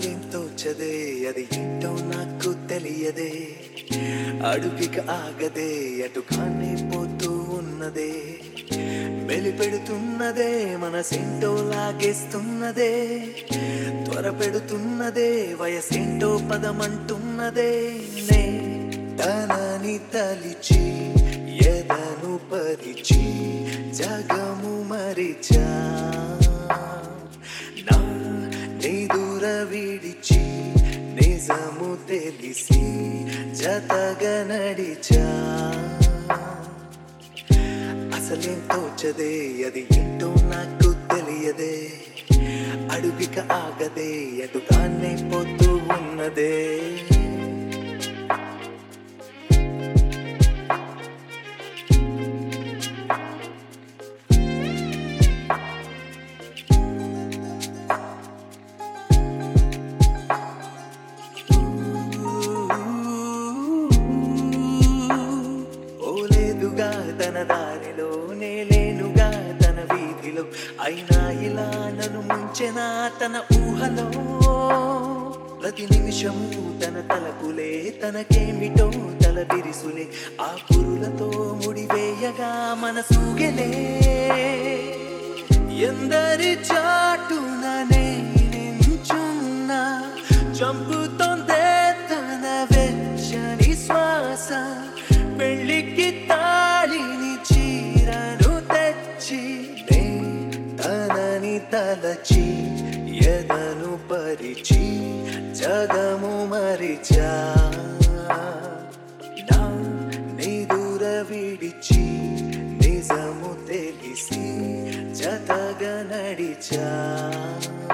అసలేం తోచదే అది ఏంటో నాకు తెలియదే అడుగిక ఆగదే అటు కానే పోతూ ఉన్నదే వెలిపెడుతున్నదే మనసేంటో లాగేస్తున్నదే త్వర పెడుతున్నదే వయసేంటో పదమంటున్నదే నే తనని తలిచి ఎదను పరిచి జగము మరిచా నా నిదుర విడిచి నిజము తెలిసి జతగా నడిచా అసలేం తోచదే అది ఏంటో నాకు తెలియదే అడుగిక ఆగదే అటుగానే పోతూ ఉన్నదే ఓ లేదుగా తన దారిలో నేలేనుగా తన వీధిలో అయినా ఇలా నన్ను ముంచెనా తన ఊహలో ప్రతి నిమిషము తన తలపులే తనకేమిటో తల బిరిసులే ఆ పురులతో ముడివేయగా మనసూగెలే ఎందరి చాటున నించున్నా చంపుతోందే తన వెచ్చని శ్వాస పెళ్ళికి తాళిని చీరను తెచ్చి నే తనని తలచి ఎదను పరిచి జగము మరిచా నా నిదుర విడిచి నిజము తెలిసి జతగా నడిచా